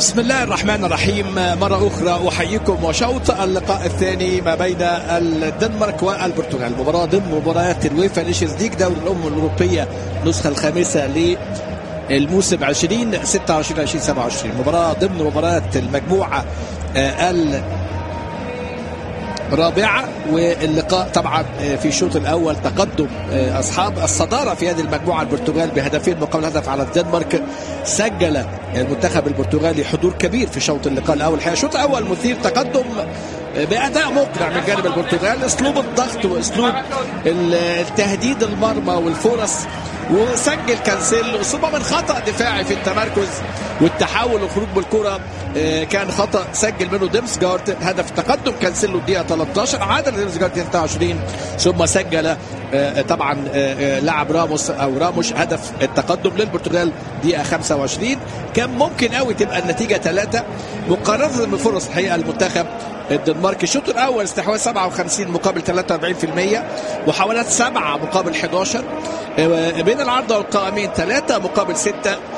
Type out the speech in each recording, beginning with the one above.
بسم الله الرحمن الرحيم مرة أخرى أحييكم وشوط اللقاء الثاني ما بين الدنمارك والبرتغال مباراة ضمن مباريات الويفا نيشنز ليج دوري الأمم الأوروبية النسخة الخامسة للموسم 20 26 20 27 مباراة ضمن مباريات المجموعة الرابعة واللقاء طبعا في الشوط الأول تقدم أصحاب الصدارة في هذه المجموعة البرتغال بهدفين مقابل هدف على الدنمارك سجل المنتخب البرتغالي حضور كبير في شوط اللقاء الأول الحقيقة الشوط الأول مثير تقدم بأداء مقنع من جانب البرتغال أسلوب الضغط وأسلوب التهديد المرمى والفرص وسجل كانسيلو أصيب من خطأ دفاعي في التمركز والتحول والخروج بالكرة كان خطأ سجل منه ديمسجارد هدف تقدم كانسيلو الدقيقة 13 عادل ديمسجارد 23 ثم سجل طبعا لاعب راموس او راموش هدف التقدم للبرتغال دقيقة 25 كان ممكن قوي تبقى النتيجة 3 مقارنة بفرص الحقيقة المنتخب الدنمارك الشوط الاول استحواذ 57 مقابل 43% محاولات 7 مقابل 11 بين العارضه والقائمين 3 مقابل 6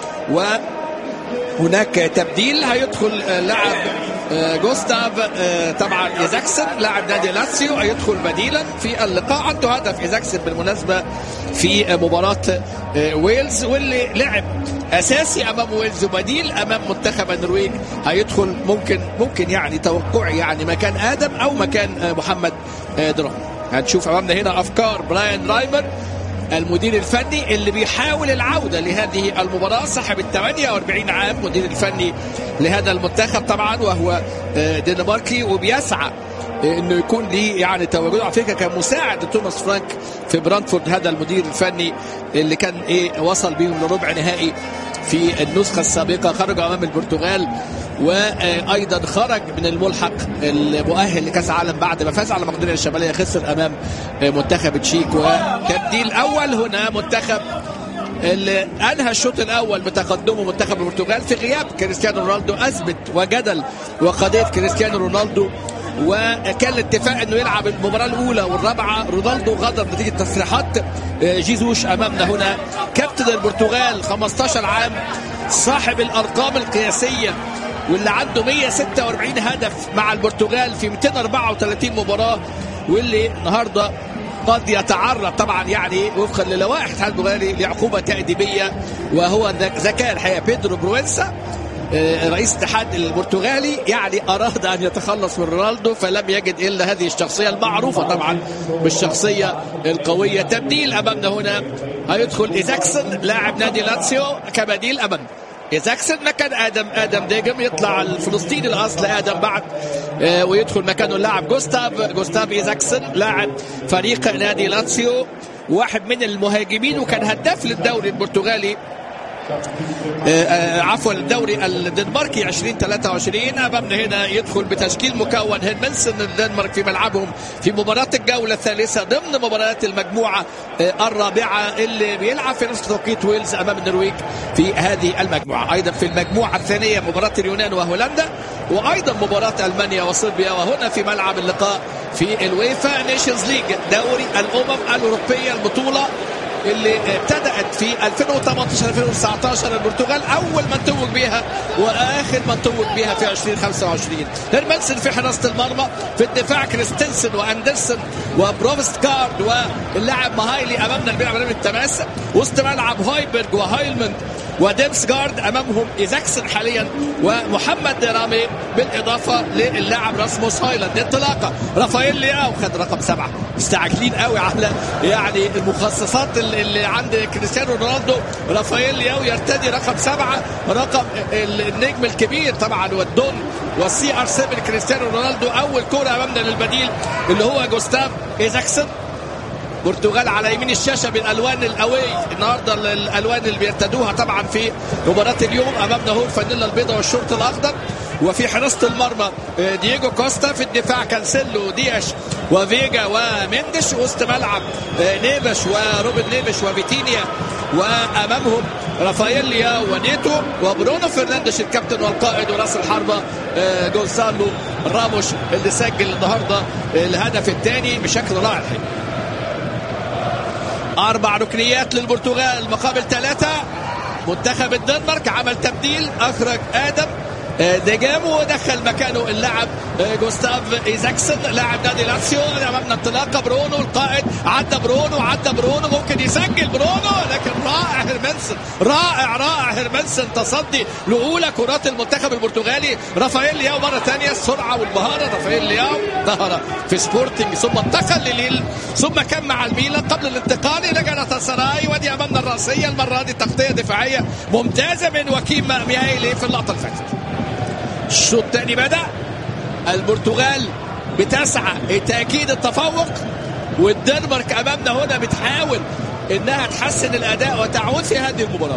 وهناك تبديل هيدخل لاعب جوستاف طبعا ايزاكسن لاعب نادي لاتسيو هيدخل بديلا في اللقاء عنده هدف ايزاكسن بالمناسبه في مباراه ويلز واللي لعب اساسي امام ويلز وبديل امام منتخب النرويج هيدخل ممكن ممكن يعني توقعي يعني مكان ادم او مكان محمد درام هنشوف امامنا هنا افكار براين رايمر المدير الفني اللي بيحاول العوده لهذه المباراه صاحب ال 48 عام مدير الفني لهذا المنتخب طبعا وهو دنماركي وبيسعى انه يكون ليه يعني تواجده على فكره كان مساعد توماس فرانك في برانفورد هذا المدير الفني اللي كان ايه وصل بيهم لربع نهائي في النسخه السابقه خرجوا امام البرتغال وايضا خرج من الملحق المؤهل لكاس العالم بعد ما فاز على مقدونيا الشماليه خسر امام منتخب تشيك وتبديل اول هنا منتخب اللي انهى الشوط الاول بتقدمه منتخب البرتغال في غياب كريستيانو رونالدو اثبت وجدل وقضيه كريستيانو رونالدو وكان الاتفاق انه يلعب المباراه الاولى والرابعه رونالدو غضب نتيجه تصريحات جيزوش امامنا هنا كابتن البرتغال 15 عام صاحب الارقام القياسيه واللي عنده 146 هدف مع البرتغال في 234 مباراه واللي النهارده قد يتعرض طبعا يعني وفقا للوائح الاتحاد البرتغالي لعقوبه تاديبيه وهو ذكاء الحقيقه بيدرو بروينسا رئيس الاتحاد البرتغالي يعني اراد ان يتخلص من رونالدو فلم يجد الا هذه الشخصيه المعروفه طبعا بالشخصيه القويه تبديل امامنا هنا هيدخل ايزاكسن لاعب نادي لاتسيو كبديل امامنا ايزاكسن مكان ادم ادم ديجم يطلع الفلسطيني الاصل ادم بعد آه ويدخل مكانه اللاعب جوستاف جوستاف ايزاكسن لاعب فريق نادي لاتسيو واحد من المهاجمين وكان هداف للدوري البرتغالي عفوا الدوري الدنماركي 2023 امامنا هنا يدخل بتشكيل مكون هيرمنسن الدنمارك في ملعبهم في مباراه الجوله الثالثه ضمن مباريات المجموعه الرابعه اللي بيلعب في نفس توقيت ويلز امام النرويج في هذه المجموعه ايضا في المجموعه الثانيه مباراه اليونان وهولندا وايضا مباراه المانيا وصربيا وهنا في ملعب اللقاء في الويفا نيشنز ليج دوري الامم الاوروبيه البطوله اللي ابتدأت في 2018 2019 البرتغال أول من توج بها وآخر من توج بها في 2025 هيرمنسن في حراسة المرمى في الدفاع كريستنسن وأندرسن وبروفست كارد واللاعب مهايلي أمامنا اللي بيلعب التماس وسط ملعب هايبرج وهايلمند وديمس جارد امامهم ايزاكسن حاليا ومحمد رامي بالاضافه للاعب راسموس هايلاند انطلاقه رافائيل لياو خد رقم سبعه مستعجلين قوي على يعني المخصصات اللي عند كريستيانو رونالدو رافائيل لياو يرتدي رقم سبعه رقم النجم الكبير طبعا والدون والسي ار 7 كريستيانو رونالدو اول كوره امامنا للبديل اللي هو جوستاف ايزاكسن البرتغال على يمين الشاشه بالالوان القوي النهارده الالوان اللي بيرتدوها طبعا في مباراه اليوم امامنا هو الفانيلا البيضاء والشورت الاخضر وفي حراسه المرمى دييجو كوستا في الدفاع كانسيلو دياش وفيجا ومندش وسط ملعب نيبش وروبن نيبش وفيتينيا وامامهم رافائيل ليا ونيتو وبرونو فرنانديش الكابتن والقائد وراس الحربه جونسالو راموش اللي سجل النهارده الهدف الثاني بشكل رائع أربع ركنيات للبرتغال مقابل ثلاثة منتخب الدنمارك عمل تبديل أخرج آدم ديجامو دخل مكانه اللاعب جوستاف ايزاكسن لاعب نادي لاتسيو امامنا انطلاقه برونو القائد عدى برونو عدى برونو ممكن يسجل برونو لكن رائع هيرمنسن رائع رائع هيرمنسن تصدي لاولى كرات المنتخب البرتغالي رافائيل لياو مره ثانيه السرعه والمهاره رافائيل لياو ظهر في سبورتنج ثم انتقل لليل ثم كان مع الميلان قبل الانتقال الى جالاتا سراي ودي امامنا الراسيه المره دي تغطيه دفاعيه ممتازه من وكيم ميايلي في اللقطه اللي فاتت الشوط الثاني بدا البرتغال بتسعى تاكيد التفوق والدنمارك امامنا هنا بتحاول انها تحسن الاداء وتعود في هذه المباراه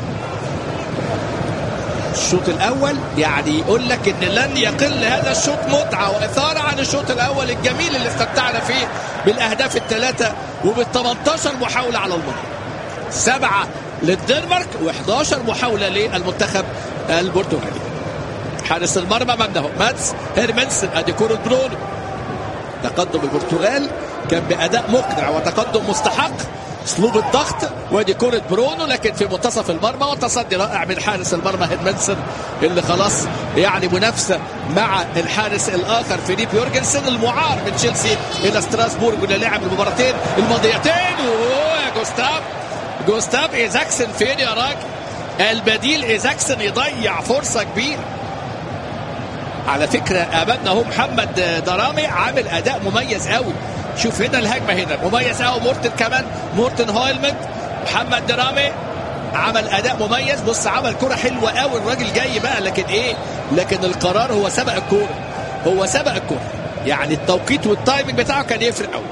الشوط الاول يعني يقول لك ان لن يقل هذا الشوط متعه واثاره عن الشوط الاول الجميل اللي استمتعنا فيه بالاهداف الثلاثه وبال 18 محاوله على المرمى سبعه للدنمارك و11 محاوله للمنتخب البرتغالي حارس المرمى ممنه ماتس هيرمنسن ادي كره برونو تقدم البرتغال كان باداء مقنع وتقدم مستحق اسلوب الضغط ودي كره برونو لكن في منتصف المرمى وتصدي رائع من حارس المرمى هيرمنسن اللي خلاص يعني منافسه مع الحارس الاخر فيليب يورجنسن المعار من تشيلسي الى ستراسبورغ اللي لعب المباراتين الماضيتين ويا جوستاف جوستاف ايزاكسن فين يا راجل البديل ايزاكسن يضيع فرصه كبيره على فكره امامنا اهو محمد درامي عامل اداء مميز قوي شوف هنا الهجمه هنا مميز قوي مورتن كمان مورتن هويلمنت محمد درامي عمل اداء مميز بص عمل كره حلوه قوي الراجل جاي بقى لكن ايه لكن القرار هو سبق الكوره هو سبق الكوره يعني التوقيت والتايمنج بتاعه كان يفرق قوي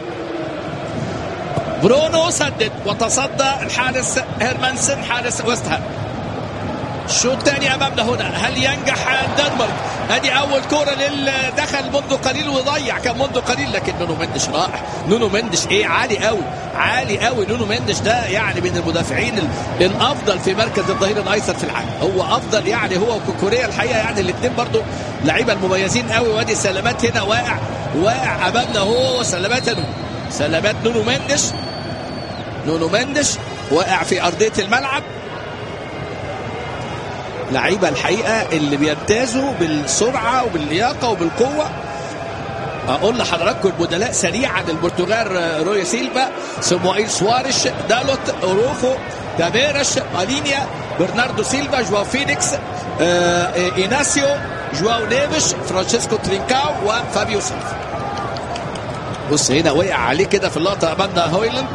برونو سدد وتصدى الحارس هيرمانسن حارس ويست هام الشوط الثاني امامنا هنا هل ينجح الدنمارك ادي اول كوره لل دخل منذ قليل وضيع كان منذ قليل لكن نونو مندش رائع نونو مندش ايه عالي قوي عالي قوي نونو مندش ده يعني من المدافعين الافضل في مركز الظهير الايسر في العالم هو افضل يعني هو وكوكوريا الحقيقه يعني الاثنين برضو لعيبه المميزين قوي وادي سلامات هنا واقع واقع امامنا هو سلامات نونو سلامات نونو مندش نونو مندش واقع في ارضيه الملعب لعيبه الحقيقه اللي بيمتازوا بالسرعه وباللياقه وبالقوه اقول لحضراتكم البدلاء سريعا البرتغال روي سيلفا سموئيل سواريش دالوت اوروخو تابيرش مالينيا برناردو سيلفا جواو فينيكس آه ايناسيو جواو نيفش فرانشيسكو ترينكاو وفابيو سيلفا بص هنا وقع عليه كده في اللقطه امامنا هويلاند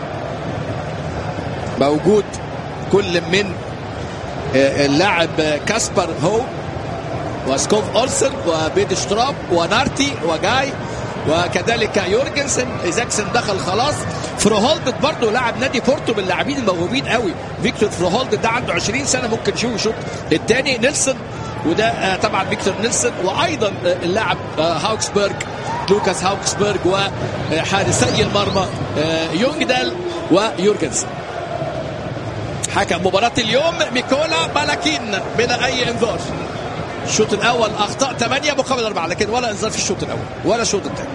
موجود كل من اللاعب كاسبر هو وسكوف اولسن وبيد شتراب ونارتي وجاي وكذلك يورجنسن ايزاكسن دخل خلاص فروهولد برضه لاعب نادي بورتو من اللاعبين الموهوبين قوي فيكتور فروهولد ده عنده 20 سنه ممكن نشوف شوط الثاني نيلسون وده طبعا فيكتور نيلسون وايضا اللاعب هاوكسبرج لوكاس هاوكسبرج وحارسي المرمى يونجدال ويورجنسن حكم مباراة اليوم ميكولا بالاكين بلا أي إنذار الشوط الأول أخطاء 8 مقابل 4 لكن ولا إنذار في الشوط الأول ولا الشوط الثاني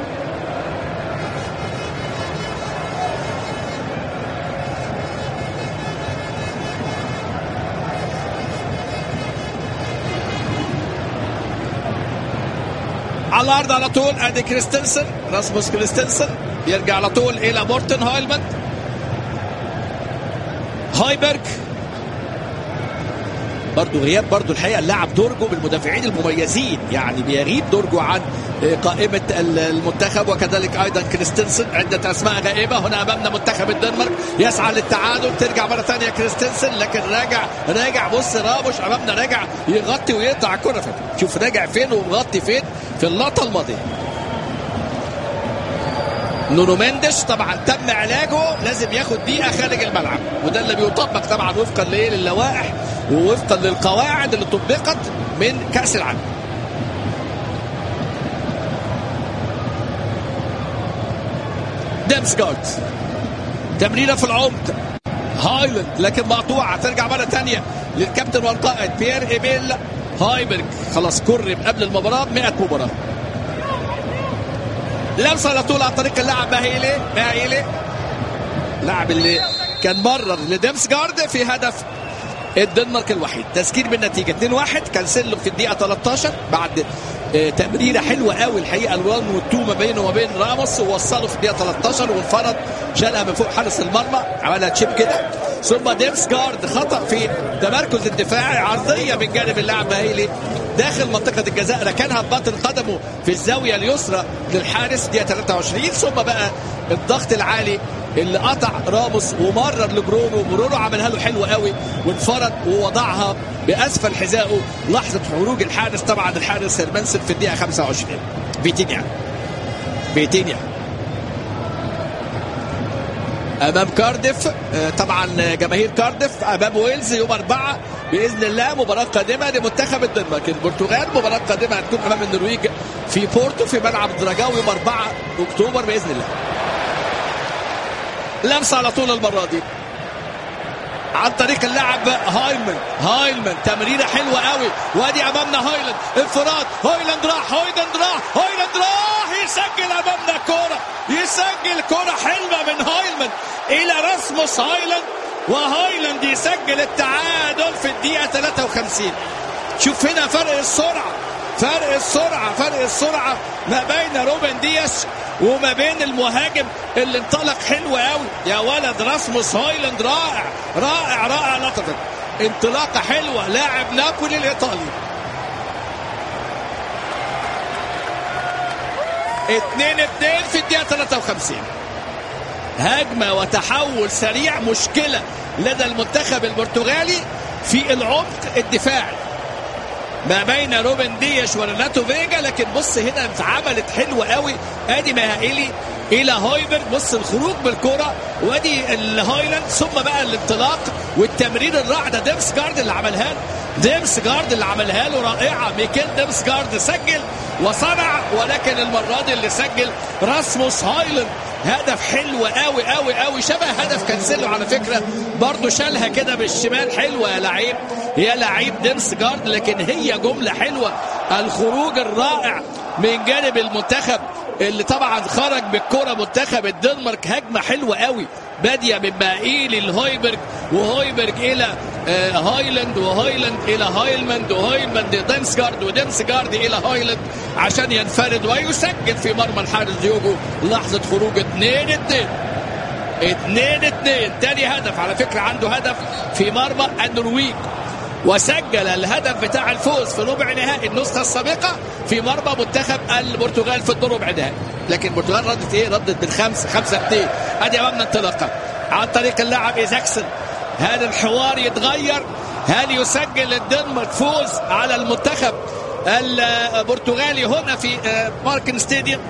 على الارض على طول ادي كريستنسن راسموس كريستنسن يرجع على طول الى مورتن هايلمان هايبرج برضه غياب برضه الحقيقه اللاعب دورجو بالمدافعين المميزين يعني بيغيب دورجو عن قائمه المنتخب وكذلك ايضا كريستنسن عده اسماء غائبه هنا امامنا منتخب الدنمارك يسعى للتعادل ترجع مره ثانيه كريستنسن لكن راجع راجع بص راموش امامنا راجع يغطي ويقطع الكره شوف راجع فين ومغطي فين في اللقطه الماضيه نونو مندش طبعا تم علاجه لازم ياخد دقيقه خارج الملعب وده اللي بيطبق طبعا وفقا للوائح ووفقا للقواعد اللي طبقت من كاس العالم ديمسجارد تمريره في العمق هايلاند لكن مقطوعه ترجع مره ثانيه للكابتن والقائد بيير ايميل هايبرج خلاص كرم قبل المباراه 100 مباراه لمسه على طول عن طريق اللاعب ماهيلي ماهيلي اللاعب اللي كان مرر لديمسجارد في هدف الدنمارك الوحيد تسكير بالنتيجه 2-1 كانسيلو في الدقيقه 13 بعد آه، تمريره حلوه قوي الحقيقه الوان والتو ما بينه وما بين راموس ووصله في الدقيقه 13 وانفرد شالها من فوق حارس المرمى عملها تشيب كده ثم ديمس جارد خطا في تمركز الدفاعي عرضيه من جانب اللاعب هايلي داخل منطقه الجزاء ركنها بباطن قدمه في الزاويه اليسرى للحارس دقيقه 23 ثم بقى الضغط العالي اللي قطع راموس ومرر لبرونو برونو عملها له حلو قوي وانفرد ووضعها باسفل حذائه لحظه خروج الحارس طبعا الحارس هيرمنسن في الدقيقه 25 فيتينيا فيتينيا امام كارديف آه، طبعا جماهير كارديف امام ويلز يوم اربعه باذن الله مباراه قادمه لمنتخب الدنمارك البرتغال مباراه قادمه هتكون امام النرويج في بورتو في ملعب دراجاو يوم 4 اكتوبر باذن الله لمسه على طول المره دي عن طريق اللاعب هايلمان هايلمان تمريره حلوه قوي وادي امامنا هايلاند انفراد هايلاند راح هايلاند راح هايلاند راح يسجل امامنا كوره يسجل كوره حلوه من هايلمان الى رسموس هايلاند وهايلاند يسجل التعادل في الدقيقه 53 شوف هنا فرق السرعه فرق السرعه فرق السرعه ما بين روبن دياس وما بين المهاجم اللي انطلق حلو قوي يا ولد راسموس هايلاند رائع رائع رائع لقطه انطلاقه حلوه لاعب نابولي الايطالي 2 2 في الدقيقه 53 هجمه وتحول سريع مشكله لدى المنتخب البرتغالي في العمق الدفاعي ما بين روبن دياش وريناتو فيجا لكن بص هنا اتعملت حلوه قوي ادي مهائلي الى هويبرج بص الخروج بالكره وادي الهايلاند ثم بقى الانطلاق والتمرير الرائع ده ديمس جارد اللي عملها له ديمس جارد اللي عملها له رائعه ميكيل ديمس جارد سجل وصنع ولكن المره دي اللي سجل راسموس هايلاند هدف حلو قوي قوي قوي شبه هدف كانسيلو على فكره برضه شالها كده بالشمال حلوه يا لعيب يا لعيب ديمس جارد لكن هي جمله حلوه الخروج الرائع من جانب المنتخب اللي طبعا خرج بالكره منتخب الدنمارك هجمه حلوه قوي باديه من مائيلي لهويبرج وهويبرج الى آه هايلاند وهايلاند الى هايلماند وهايلماند ديمسجارد وديمسجارد الى هايلاند عشان ينفرد ويسجل في مرمى الحارس ديوجو لحظه خروج 2 2 2 2 تاني هدف على فكره عنده هدف في مرمى النرويج وسجل الهدف بتاع الفوز في ربع نهائي النسخه السابقه في مرمى منتخب البرتغال في الدور ربع نهائي لكن البرتغال ردت ايه ردت بالخمسه خمسه اثنين ادي امامنا انطلاقه عن طريق اللاعب ايزاكسن هل الحوار يتغير هل يسجل الدنمارك فوز على المنتخب البرتغالي هنا في ماركن ستاديوم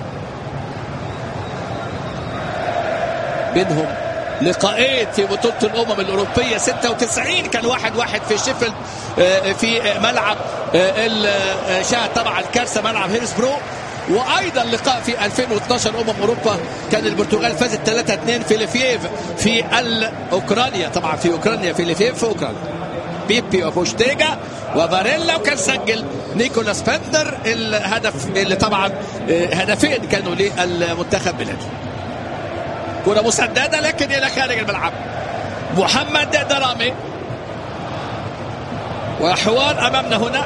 بينهم لقاءين في بطولة الأمم الأوروبية 96 كان واحد واحد في شيفيلد في ملعب شاهد طبعا الكارثة ملعب هيرسبرو وايضا لقاء في 2012 امم اوروبا كان البرتغال فازت 3 2 في ليفيف في اوكرانيا طبعا في اوكرانيا في ليفيف في اوكرانيا بيبي وبوشتيجا وفاريلا وكان سجل نيكولاس بندر الهدف اللي طبعا هدفين كانوا للمنتخب بلاده كرة مسددة لكن إلى خارج الملعب محمد درامي وحوار أمامنا هنا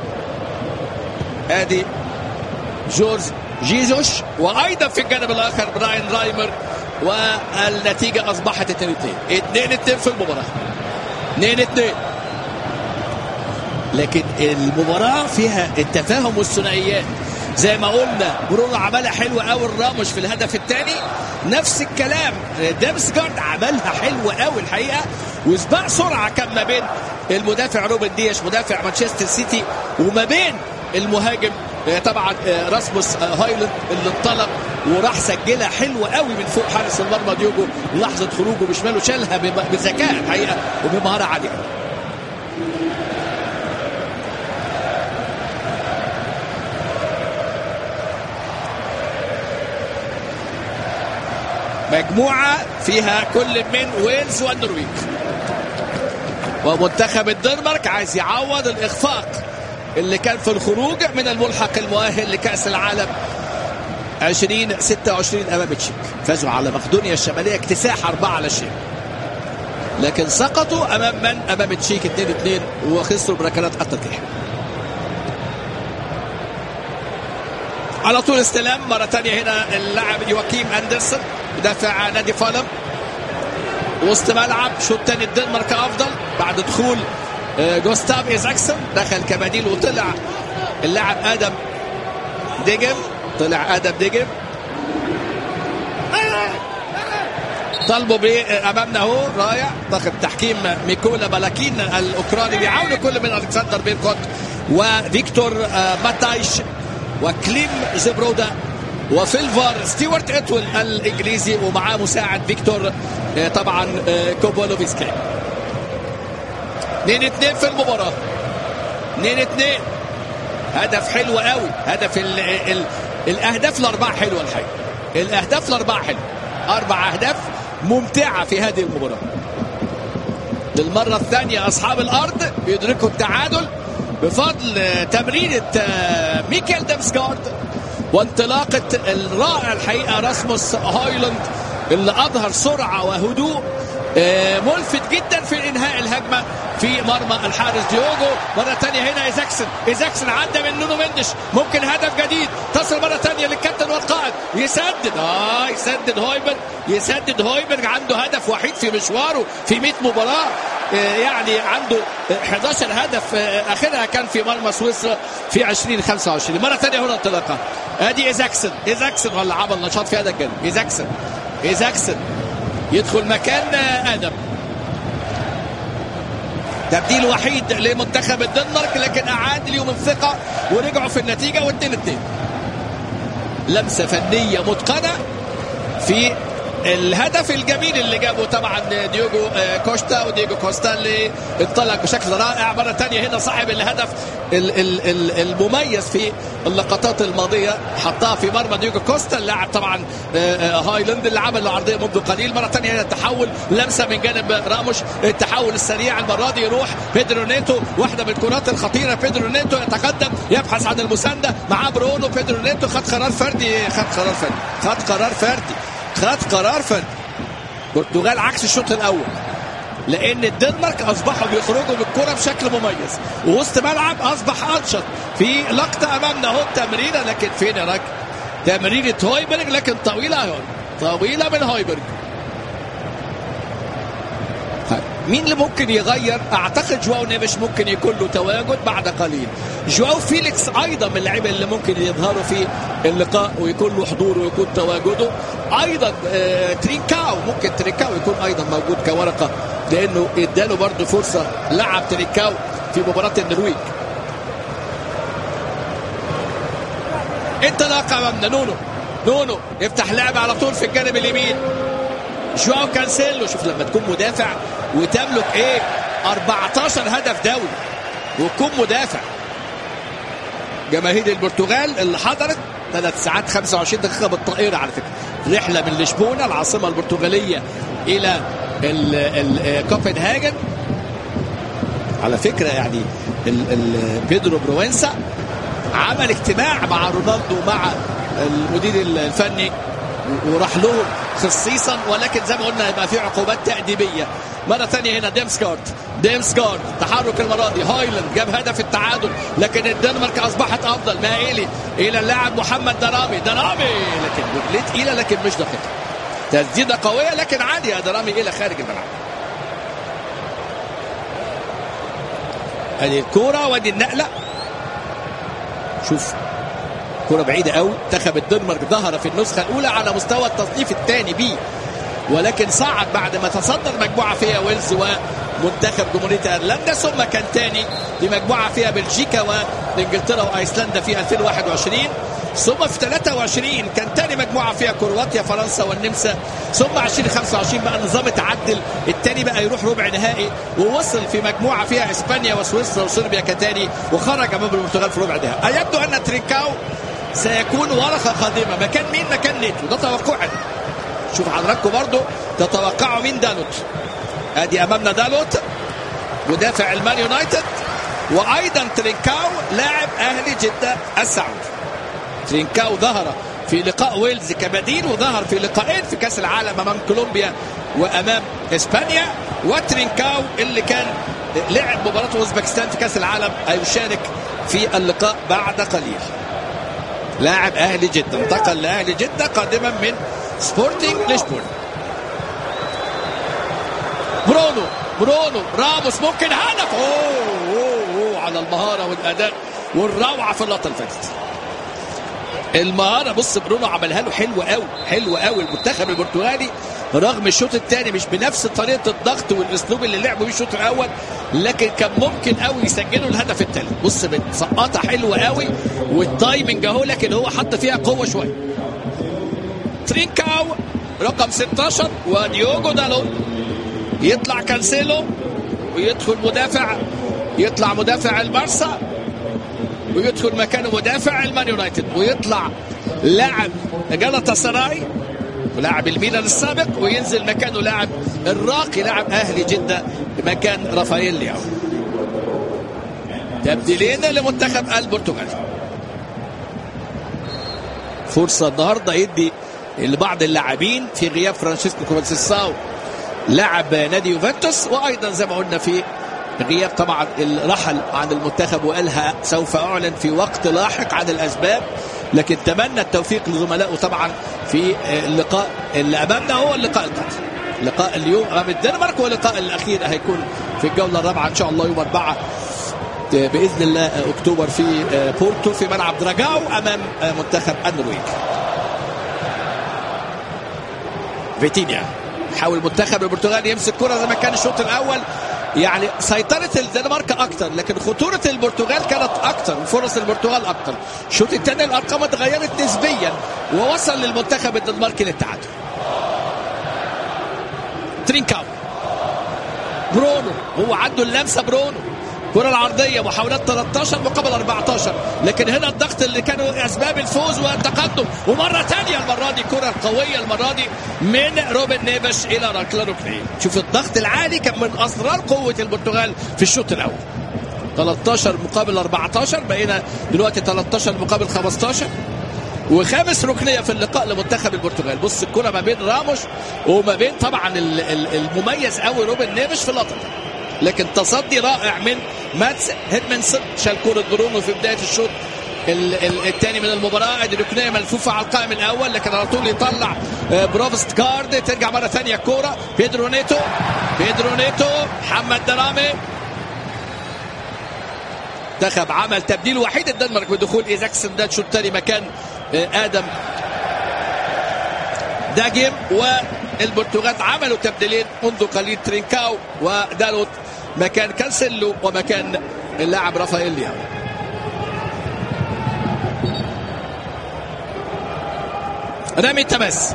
ادي جورج جيزوش وايضا في الجانب الاخر براين رايمر والنتيجه اصبحت 2 2 2 2 في المباراه 2 2 لكن المباراه فيها التفاهم والثنائيات زي ما قلنا برونو عملها حلوه قوي الراموش في الهدف الثاني نفس الكلام ديمسجارد عملها حلوه قوي الحقيقه وسباق سرعه كان ما بين المدافع روبن دياش مدافع مانشستر سيتي وما بين المهاجم طبعا راسموس هايلاند اللي انطلق وراح سجلها حلوه قوي من فوق حارس المرمى ديوجو لحظه خروجه بشماله شالها بذكاء الحقيقه وبمهاره عاليه مجموعة فيها كل من ويلز والنرويج ومنتخب الدنمارك عايز يعوض الإخفاق اللي كان في الخروج من الملحق المؤهل لكأس العالم 2026 أمام تشيك فازوا على مقدونيا الشمالية اكتساح 4 على شيء لكن سقطوا امام من امام تشيك 2 2 وخسروا بركلات الترجيح على طول استلام مرة ثانية هنا اللاعب يواكيم أندرسون مدافع نادي فالم وسط ملعب شوط ثاني الدنمارك أفضل بعد دخول جوستاف إيزاكسون دخل كبديل وطلع اللاعب آدم ديجم طلع آدم ديجم طلبوا امامنا اهو رائع ضغط تحكيم ميكولا بالاكين الاوكراني بيعاون كل من الكسندر بيركوت وفيكتور ماتايش وكليم زبرودا وفي الفار ستيوارت اتول الانجليزي ومعاه مساعد فيكتور طبعا كوبولوفسكي 2 2 في المباراه 2 2 هدف حلو قوي هدف ال ال الاهداف الاربعه حلوه الحقيقه الاهداف الاربعه حلوه اربع اهداف ممتعه في هذه المباراه للمره الثانيه اصحاب الارض بيدركوا التعادل بفضل تمريرة ميكيل دمسكارد وانطلاقة الرائع الحقيقة راسموس هايلاند اللي أظهر سرعة وهدوء ملفت جدا في انهاء الهجمه في مرمى الحارس ديوجو مره ثانيه هنا ايزاكسن ايزاكسن عدى من نونو مندش ممكن هدف جديد تصل مره ثانيه للكابتن والقائد يسدد اه يسدد هويبرج يسدد هويبرج عنده هدف وحيد في مشواره في 100 مباراه يعني عنده 11 هدف اخرها كان في مرمى سويسرا في 2025 مره ثانيه هنا انطلاقه ادي ايزاكسن ايزاكسن ولا عمل نشاط في هذا الجانب ايزاكسن ايزاكسن يدخل مكان ادم تبديل وحيد لمنتخب الدنمارك لكن اعاد اليوم الثقه ورجعوا في النتيجه واثنين اثنين لمسه فنيه متقنه في الهدف الجميل اللي جابه طبعا ديوجو كوستا وديجو كوستا اللي انطلق بشكل رائع مره ثانيه هنا صاحب الهدف المميز في اللقطات الماضيه حطها في مرمى ديجو كوستا اللاعب طبعا هايلاند اللي عمل له عرضيه منذ قليل مره ثانيه هنا التحول لمسه من جانب راموش التحول السريع المره دي يروح بيدرو نيتو واحده من الكرات الخطيره بيدرو نيتو يتقدم يبحث عن المسانده معاه برونو بيدرو نيتو خد قرار فردي خد قرار فردي خد قرار فردي خد قرار فردي البرتغال عكس الشوط الاول لان الدنمارك اصبحوا بيخرجوا بالكره بشكل مميز ووسط ملعب اصبح انشط في لقطه امامنا اهو تمريره لكن فين يا راجل تمريره هويبرج لكن طويله اهو طويله من هويبرج مين اللي ممكن يغير اعتقد جواو نيفيش ممكن يكون له تواجد بعد قليل جواو فيليكس ايضا من اللعيبه اللي ممكن يظهروا في اللقاء ويكون له حضور ويكون تواجده ايضا آه ترينكاو ممكن ترينكاو يكون ايضا موجود كورقه لانه اداله برضه فرصه لعب ترينكاو في مباراه النرويج انطلاقه امامنا نونو نونو يفتح لعب على طول في الجانب اليمين جواو كانسيلو شوف لما تكون مدافع وتملك ايه 14 هدف دولي وتكون مدافع جماهير البرتغال اللي حضرت ثلاث ساعات 25 دقيقة بالطائرة على فكرة رحلة من لشبونة العاصمة البرتغالية إلى كوبنهاجن على فكرة يعني ال ال بيدرو بروينسا عمل اجتماع مع رونالدو مع المدير الفني وراح لهم خصيصا ولكن زي ما قلنا يبقى في عقوبات تأديبية مرة ثانية هنا ديمسكارد ديمسكارد تحرك المرة دي هايلاند جاب هدف التعادل لكن الدنمارك أصبحت أفضل مائلي إلى اللاعب محمد درامي درامي لكن رجليه تقيلة لكن مش دقيقة تسديدة قوية لكن عادي يا درامي إلى خارج الملعب ادي الكورة وادي النقلة شوف كرة بعيدة قوي منتخب الدنمارك ظهر في النسخة الأولى على مستوى التصنيف الثاني بي ولكن صعد بعد ما تصدر مجموعة فيها ويلز ومنتخب جمهورية ايرلندا ثم كان ثاني لمجموعة فيها بلجيكا وانجلترا وايسلندا في 2021 ثم في 23 كان ثاني مجموعة فيها كرواتيا فرنسا والنمسا ثم 2025 بقى النظام اتعدل الثاني بقى يروح ربع نهائي ووصل في مجموعة فيها اسبانيا وسويسرا وصربيا كثاني وخرج امام البرتغال في ربع نهائي يبدو ان تريكاو سيكون ورقة قادمة مكان مين مكان نيتو ده توقعنا شوف حضراتكم برضو تتوقعوا مين دالوت ادي امامنا دالوت مدافع المان يونايتد وايضا ترينكاو لاعب اهلي جده السعودي ترينكاو ظهر في لقاء ويلز كبديل وظهر في لقاءين في كاس العالم امام كولومبيا وامام اسبانيا وترينكاو اللي كان لعب مباراة اوزبكستان في كأس العالم هيشارك في اللقاء بعد قليل لاعب اهلي جدة انتقل لاهلي جدة قادما من سبورتنج لشبون برونو برونو راموس ممكن هدف أوه, أوه, اوه على المهارة والأداء والروعة في اللقطة اللي فاتت المهارة بص برونو عملها له حلو قوي حلو قوي المنتخب البرتغالي رغم الشوط الثاني مش بنفس طريقة الضغط والاسلوب اللي لعبوا بيه الشوط الاول لكن كان ممكن قوي يسجلوا الهدف الثالث بص سقطها حلوة قوي والتايمنج اهو لكن هو حط فيها قوة شوية ترينكاو رقم 16 وديوجو دالو يطلع كانسيلو ويدخل مدافع يطلع مدافع البارسا ويدخل مكانه مدافع المان يونايتد ويطلع لاعب جلطة سراي ولاعب الميلان السابق وينزل مكانه لاعب الراقي لاعب اهلي جده مكان رافائيل لياو تبديلين لمنتخب البرتغال فرصه النهارده يدي لبعض اللاعبين في غياب فرانشيسكو كونسيساو لاعب نادي يوفنتوس وايضا زي ما قلنا في غياب طبعا الرحل عن المنتخب وقالها سوف اعلن في وقت لاحق عن الاسباب لكن تمنى التوفيق لزملائه طبعا في اللقاء اللي امامنا هو اللقاء القادم لقاء اليوم امام الدنمارك واللقاء الاخير هيكون في الجوله الرابعه ان شاء الله يوم 4 باذن الله اكتوبر في بورتو في ملعب دراجاو امام منتخب النرويج فيتينيا حاول المنتخب البرتغالي يمسك كرة زي ما كان الشوط الاول يعني سيطرة الدنمارك أكتر لكن خطورة البرتغال كانت أكتر وفرص البرتغال أكتر الشوط الثاني الأرقام اتغيرت نسبيا ووصل للمنتخب الدنماركي للتعادل ترينكاو برونو هو عنده اللمسة برونو الكرة العرضية محاولات 13 مقابل 14 لكن هنا الضغط اللي كانوا أسباب الفوز والتقدم ومرة ثانية المرة دي كرة قوية المرة دي من روبن نيفش إلى ركلة ركنية شوف الضغط العالي كان من أسرار قوة البرتغال في الشوط الأول 13 مقابل 14 بقينا دلوقتي 13 مقابل 15 وخامس ركنيه في اللقاء لمنتخب البرتغال بص الكره ما بين راموس وما بين طبعا المميز قوي روبن نيفش في اللقطه لكن تصدي رائع من ماتس هيدمنسون شال كرة برونو في بداية الشوط الثاني من المباراة ادي ركنية ملفوفة على القائم الأول لكن على طول يطلع بروفست كارد ترجع مرة ثانية الكورة بيدرو نيتو بيدرو نيتو محمد درامي منتخب عمل تبديل وحيد الدنمارك بدخول ايزاكسن ده الشوط الثاني مكان ادم داجيم والبرتغال عملوا تبديلين منذ قليل ترينكاو ودالوت مكان كانسيلو ومكان اللاعب رافائيل لياو رامي التماس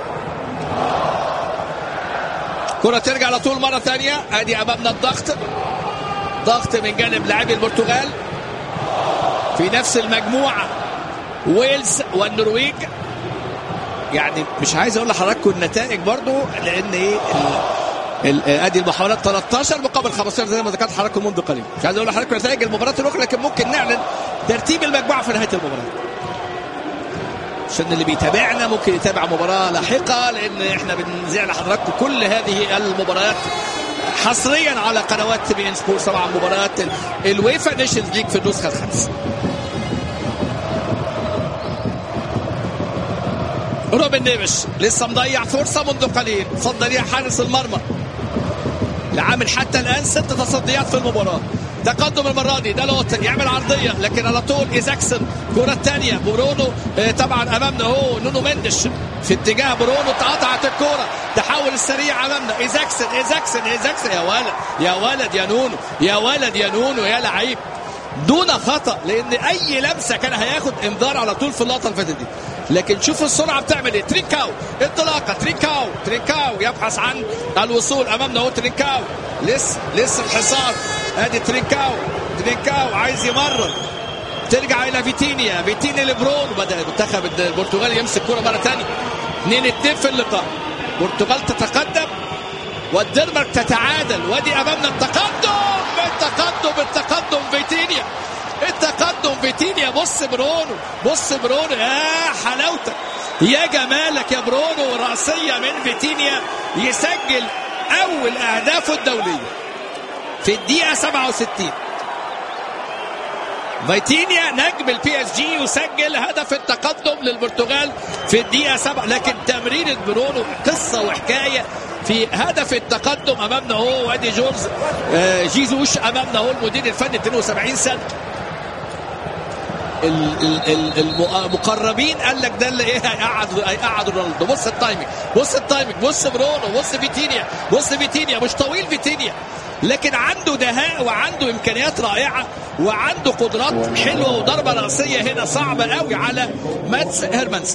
كرة ترجع على طول مرة ثانية ادي امامنا الضغط ضغط من جانب لاعبي البرتغال في نفس المجموعة ويلز والنرويج يعني مش عايز اقول لحضراتكم النتائج برضو لان ايه ادي المحاولات 13 مقابل 15 زي ما ذكرت حضراتكم منذ قليل مش عايز اقول لحضراتكم نتائج المباراه الاخرى لكن ممكن نعلن ترتيب المجموعه في نهايه المباراه عشان اللي بيتابعنا ممكن يتابع مباراه لاحقه لان احنا بنذيع لحضراتكم كل هذه المباريات حصريا على قنوات بي ان سبورتس طبعا مباريات الويفا نيشنز ليج في النسخه الخامسه روبن نيفش لسه مضيع فرصه منذ قليل صد ليها حارس المرمى لعامل حتى الان ست تصديات في المباراه تقدم المره دي دالوت يعمل عرضيه لكن على طول ايزاكسون كره الثانيه برونو طبعا امامنا هو نونو مندش في اتجاه برونو اتقطعت الكوره تحول السريع امامنا ايزاكسون ايزاكسون ايزاكسون يا ولد يا ولد يا نونو يا ولد يا نونو يا لعيب دون خطا لان اي لمسه كان هياخد انذار على طول في اللقطه اللي فاتت دي لكن شوف السرعه بتعمل ايه ترينكاو انطلاقه ترينكاو ترينكاو يبحث عن الوصول امامنا هو ترينكاو لسه لسه الحصار ادي ترينكاو ترينكاو عايز يمرر ترجع الى فيتينيا فيتينيا لبرون بدا المنتخب البرتغالي يمسك كره مره ثانيه 2 2 في اللقاء البرتغال تتقدم والدنمارك تتعادل وادي امامنا التقدم التقدم التقدم فيتينيا التقدم فيتينيا بص برونو بص برونو يا حلاوتك يا جمالك يا برونو راسية من فيتينيا يسجل اول اهدافه الدوليه في الدقيقه 67 فيتينيا نجم البي اس جي يسجل هدف التقدم للبرتغال في الدقيقه 7 لكن تمرير برونو قصه وحكايه في هدف التقدم امامنا هو وادي جورج آه جيزوش امامنا هو المدير الفني 72 سنه المقربين قال لك ده اللي ايه هيقعد هيقعد رونالدو بص التايمنج بص التايمنج بص برونو بص فيتينيا بص فيتينيا مش طويل فيتينيا لكن عنده دهاء وعنده امكانيات رائعه وعنده قدرات حلوه وضربه راسيه هنا صعبه قوي على ماتس هيرمانسن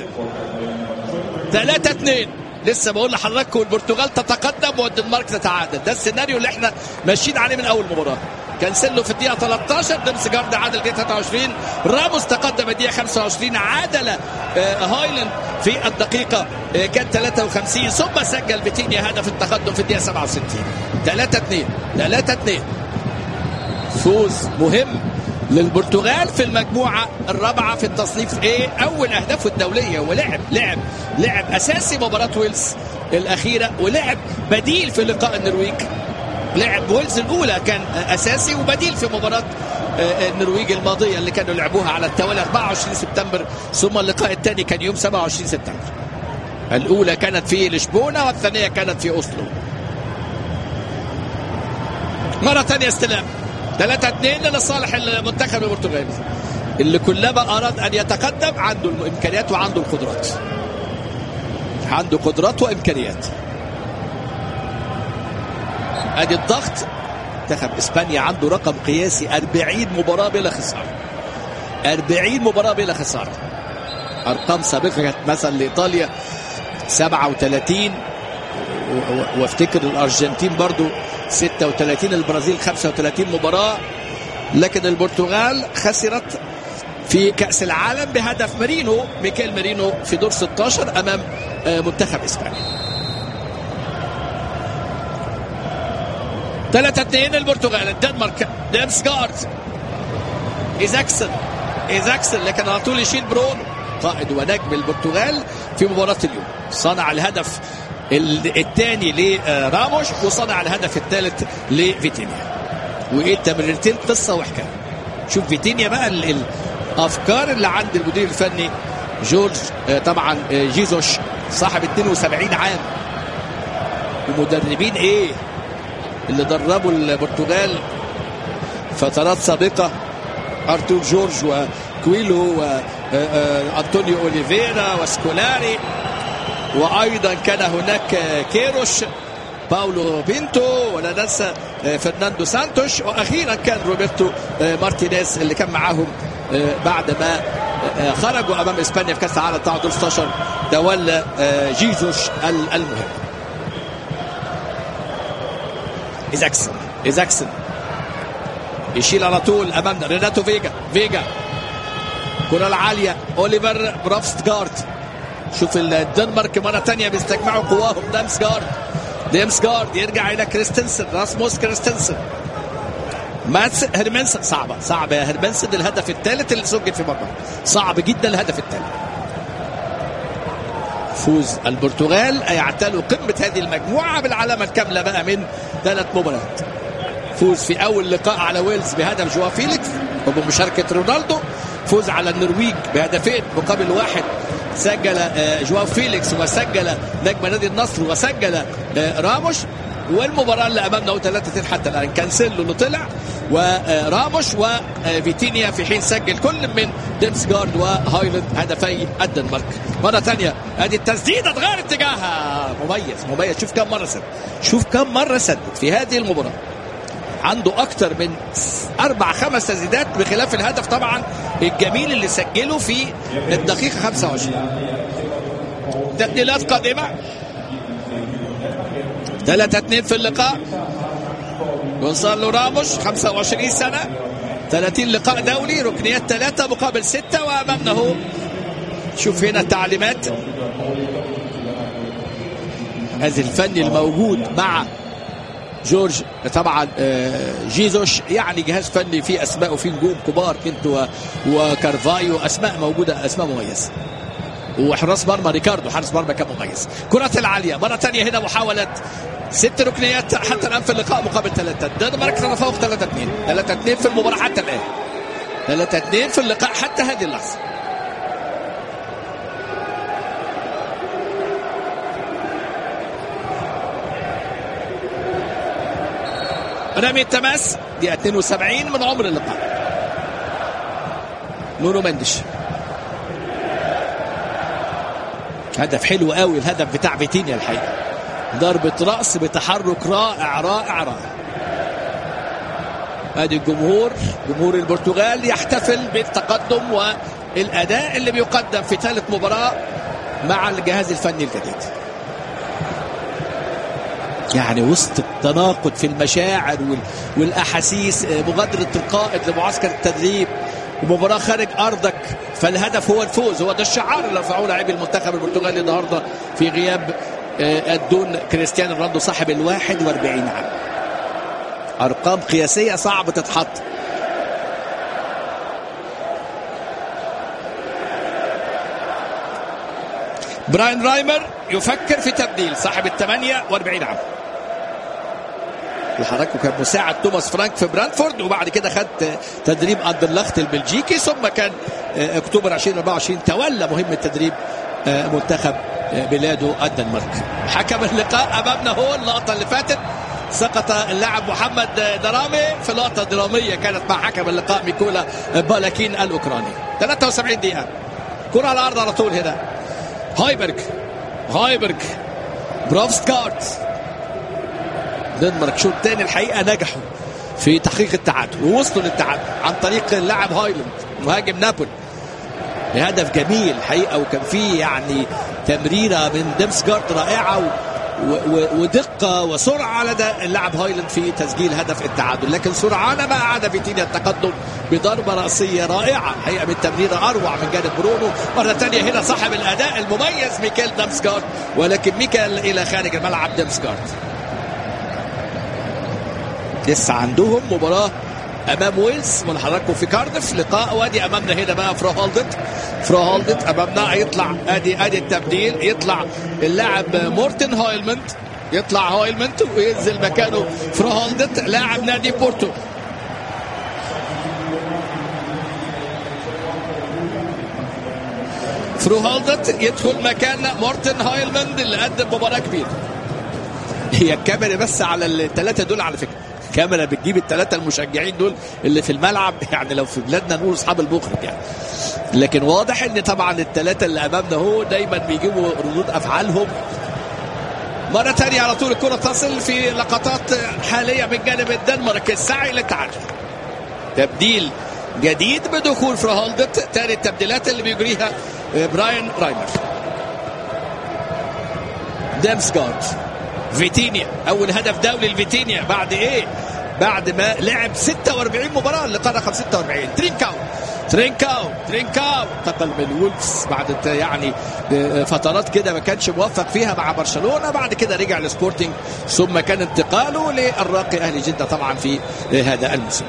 3 2 لسه بقول لحضراتكم البرتغال تتقدم والدنمارك تتعادل ده السيناريو اللي احنا ماشيين عليه من اول مباراه كانسيلو في الدقيقه 13 ديمسجارد عادل الدقيقه 23 راموس تقدم الدقيقه 25 عادل هايلاند في الدقيقه كان 53 ثم سجل فيتينيا هدف التقدم في الدقيقه 67 3 2 3 2 فوز مهم للبرتغال في المجموعة الرابعة في التصنيف ايه أول أهدافه الدولية ولعب لعب لعب أساسي مباراة ويلز الأخيرة ولعب بديل في لقاء النرويج لعب ويلز الأولى كان أساسي وبديل في مباراة النرويج الماضية اللي كانوا لعبوها على التوالي 24 سبتمبر ثم اللقاء الثاني كان يوم 27 سبتمبر الأولى كانت في لشبونة والثانية كانت في أوسلو مرة ثانية استلام 3 2 لصالح المنتخب البرتغالي اللي كلما اراد ان يتقدم عنده الامكانيات وعنده القدرات عنده قدرات وامكانيات ادي الضغط منتخب اسبانيا عنده رقم قياسي 40 مباراه بلا خساره 40 مباراه بلا خساره ارقام سابقه كانت مثلا لايطاليا 37 وافتكر الارجنتين برضو 36 البرازيل 35 مباراة لكن البرتغال خسرت في كأس العالم بهدف مارينو ميكيل مارينو في دور 16 أمام منتخب إسبانيا 3 2 البرتغال الدنمارك ديمسجارد إيزاكسن إيزاكسن لكن على طول يشيل برون قائد ونجم البرتغال في مباراة اليوم صنع الهدف الثاني لراموش وصنع الهدف الثالث لفيتينيا وايه التمريرتين قصه وحكايه شوف فيتينيا بقى الافكار اللي عند المدير الفني جورج طبعا جيزوش صاحب 72 عام ومدربين ايه اللي دربوا البرتغال فترات سابقه ارتور جورج وكويلو وانطونيو اوليفيرا وسكولاري وايضا كان هناك كيروش باولو بينتو ولا ننسى فرناندو سانتوش واخيرا كان روبرتو مارتينيز اللي كان معاهم بعد ما خرجوا امام اسبانيا في كاس العالم بتاع دور 16 تولى جيزوش المهم ايزاكسن ايزاكسن يشيل على طول امامنا ريناتو فيجا فيجا كرة العالية اوليفر برافستجارد شوف الدنمارك مرة تانية بيستجمعوا قواهم دامسجارد ديمسجارد يرجع إلى كريستنسن راسموس كريستنسن ماتس هيرمنسن صعبة صعبة يا هيرمنسن الهدف الثالث اللي سجل في مرة صعب جدا الهدف الثالث فوز البرتغال يعتلوا قمة هذه المجموعة بالعلامة الكاملة بقى من ثلاث مباريات فوز في أول لقاء على ويلز بهدف جوا فيليكس وبمشاركة رونالدو فوز على النرويج بهدفين مقابل واحد سجل جواو فيليكس وسجل نجم نادي النصر وسجل راموش والمباراه اللي امامنا 3 2 حتى الان كانسيلو اللي طلع وراموش وفيتينيا في حين سجل كل من ديمسجارد وهايلاند هدفي الدنمارك مره ثانيه ادي التسديده اتغير اتجاهها مميز مميز شوف كم مره سدد شوف كم مره سدد في هذه المباراه عنده اكتر من اربع خمس تسديدات بخلاف الهدف طبعا الجميل اللي سجله في الدقيقه 25 تبديلات قادمه 3 2 في اللقاء جونسالو راموش 25 سنه 30 لقاء دولي ركنيات ثلاثه مقابل سته وامامنا هو شوف هنا التعليمات هذا الفني الموجود مع جورج طبعا جيزوش يعني جهاز فني فيه اسماء وفيه نجوم كبار كنتو وكارفايو اسماء موجوده اسماء مميزه وحراس مرمى ريكاردو حارس مرمى كان مميز كرات العاليه مره ثانيه هنا محاوله ست ركنيات حتى الان في اللقاء مقابل ثلاثه الدنمارك تتفوق 3 2 3 2 في المباراه حتى الان 3 2 في اللقاء حتى هذه اللحظه رمي التماس دقيقة 72 من عمر اللقاء نونو مندش هدف حلو قوي الهدف بتاع فيتينيا الحقيقة ضربة رأس بتحرك رائع رائع رائع ادي الجمهور جمهور البرتغال يحتفل بالتقدم والاداء اللي بيقدم في ثالث مباراه مع الجهاز الفني الجديد يعني وسط التناقض في المشاعر والاحاسيس مغادره القائد لمعسكر التدريب ومباراه خارج ارضك فالهدف هو الفوز هو ده الشعار اللي رفعوه لاعبي المنتخب البرتغالي النهارده في غياب الدون كريستيانو رونالدو صاحب ال 41 عام ارقام قياسيه صعب تتحط براين رايمر يفكر في تبديل صاحب ال 48 عام وحضراتكم كان مساعد توماس فرانك في برانفورد وبعد كده خد تدريب اندرلخت البلجيكي ثم كان اكتوبر 2024 تولى مهمه تدريب منتخب بلاده الدنمارك حكم اللقاء امامنا هو اللقطه اللي فاتت سقط اللاعب محمد درامي في لقطه دراميه كانت مع حكم اللقاء ميكولا بالاكين الاوكراني 73 دقيقه كره على الارض على طول هنا هايبرغ هايبرغ بروفسكارت دنمارك شوط تاني الحقيقه نجحوا في تحقيق التعادل ووصلوا للتعادل عن طريق اللاعب هايلاند مهاجم نابولي هدف جميل الحقيقه وكان فيه يعني تمريره من ديمسجارت رائعه و... و... ودقه وسرعه لدى اللاعب هايلاند في تسجيل هدف التعادل لكن سرعان ما اعاد فيتينيا التقدم بضربه راسيه رائعه الحقيقه من تمريره اروع من جانب برونو مره ثانيه هنا صاحب الاداء المميز ميكيل ديمسجارت ولكن ميكيل الى خارج الملعب ديمسجارت لسه عندهم مباراه امام ويلز من حضراتكم في كاردف لقاء وادي امامنا هنا بقى فرو هولدت فرو هولدت امامنا هيطلع ادي ادي التبديل يطلع اللاعب مورتن هايلمنت يطلع هايلمنت وينزل مكانه فرو هولدت لاعب نادي بورتو فرو هولدت يدخل مكان مورتن هايلمند اللي قدم مباراه كبيره هي الكاميرا بس على الثلاثه دول على فكره كاميرا بتجيب الثلاثه المشجعين دول اللي في الملعب يعني لو في بلادنا نقول اصحاب المخرج يعني لكن واضح ان طبعا الثلاثه اللي امامنا هو دايما بيجيبوا ردود افعالهم مرة ثانية على طول الكرة تصل في لقطات حالية من جانب الدنمارك السعي للتعادل. تبديل جديد بدخول فرهولدت ثاني التبديلات اللي بيجريها براين رايمر. ديمسجارد فيتينيا اول هدف دولي لفيتينيا بعد ايه بعد ما لعب 46 مباراه اللقاء رقم 46 ترينكاو ترينكاو ترينكاو انتقل من وولفز بعد يعني فترات كده ما كانش موفق فيها مع برشلونه بعد كده رجع لسبورتنج ثم كان انتقاله للراقي اهلي جده طبعا في هذا الموسم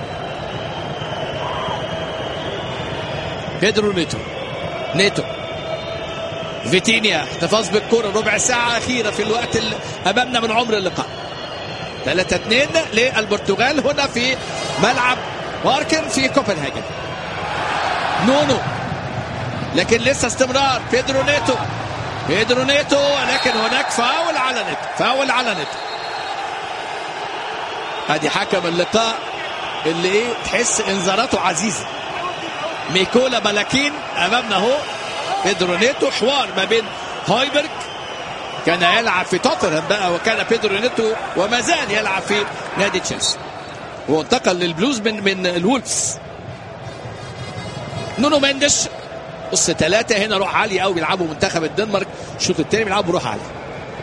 بيدرو نيتو نيتو فيتينيا احتفاظ بالكرة ربع ساعة أخيرة في الوقت اللي أمامنا من عمر اللقاء 3 2 للبرتغال هنا في ملعب باركن في كوبنهاجن نونو لكن لسه استمرار بيدرو نيتو بيدرو نيتو لكن هناك فاول على نيتو فاول على نيتو ادي حكم اللقاء اللي ايه تحس انذاراته عزيزه ميكولا بلاكين امامنا اهو بيدرو نيتو حوار ما بين هايبرج كان يلعب في توتنهام بقى وكان بيدرو نيتو وما زال يلعب في نادي تشيلسي هو انتقل للبلوز من من الولفز نونو مندش بص ثلاثة هنا روح عالية قوي بيلعبوا منتخب الدنمارك الشوط الثاني بيلعبوا روح عالية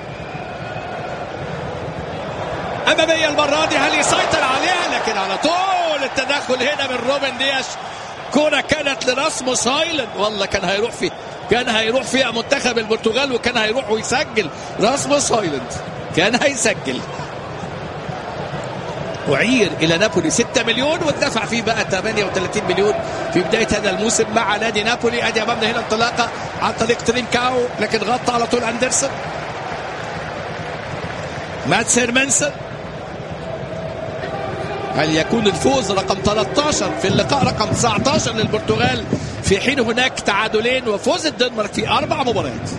أمامية المرة دي هل يسيطر عليها لكن على طول التدخل هنا من روبن دياش كرة كانت لراسموس هايلاند والله كان هيروح فيه كان هيروح فيها منتخب البرتغال وكان هيروح ويسجل راسموس هايلاند كان هيسجل أعير إلى نابولي 6 مليون ودفع فيه بقى 38 مليون في بداية هذا الموسم مع نادي نابولي أدي أمامنا هنا انطلاقة عن طريق ترينكاو لكن غطى على طول أندرسون مات هيرمنسن هل يكون الفوز رقم 13 في اللقاء رقم 19 للبرتغال في حين هناك تعادلين وفوز الدنمارك في أربع مباريات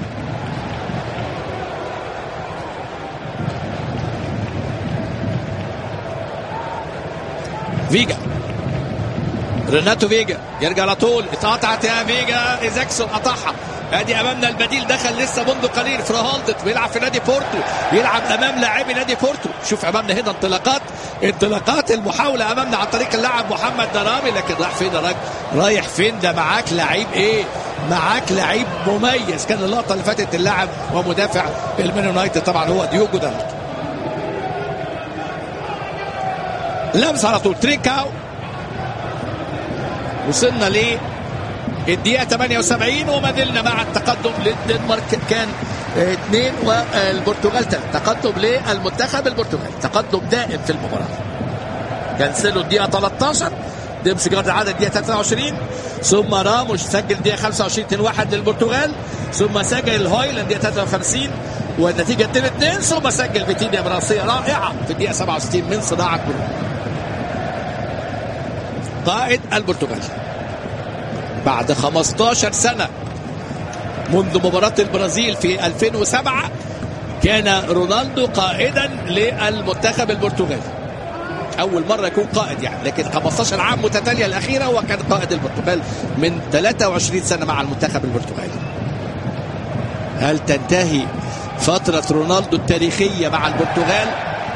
فيجا ريناتو فيجا يرجع على طول اتقطعت يا فيجا ايزاكسون قطعها ادي امامنا البديل دخل لسه منذ قليل فرهالدت بيلعب في نادي بورتو يلعب امام لاعبي نادي بورتو شوف امامنا هنا انطلاقات انطلاقات المحاوله امامنا عن طريق اللاعب محمد درامي لكن راح فين يا راجل رايح فين ده معاك لعيب ايه معاك لعيب مميز كان اللقطه اللي فاتت اللاعب ومدافع المان يونايتد طبعا هو ديوجو دالت لمس على طول تريكاو وصلنا ل الدقيقة 78 وما زلنا مع التقدم للدنمارك كان اثنين والبرتغال ثلاثة تقدم للمنتخب البرتغالي تقدم دائم في المباراة كانسيلو الدقيقة 13 ديمس جارد عدد الدقيقة 23 ثم راموس سجل الدقيقة 25 2 1 للبرتغال ثم سجل هويلاند الدقيقة 53 والنتيجة 2 2 ثم سجل فيتينيا براسية رائعة في الدقيقة 67 من صناعة كروم قائد البرتغال بعد 15 سنة منذ مباراة البرازيل في 2007 كان رونالدو قائدا للمنتخب البرتغالي أول مرة يكون قائد يعني لكن 15 عام متتالية الأخيرة هو كان قائد البرتغال من 23 سنة مع المنتخب البرتغالي هل تنتهي فترة رونالدو التاريخية مع البرتغال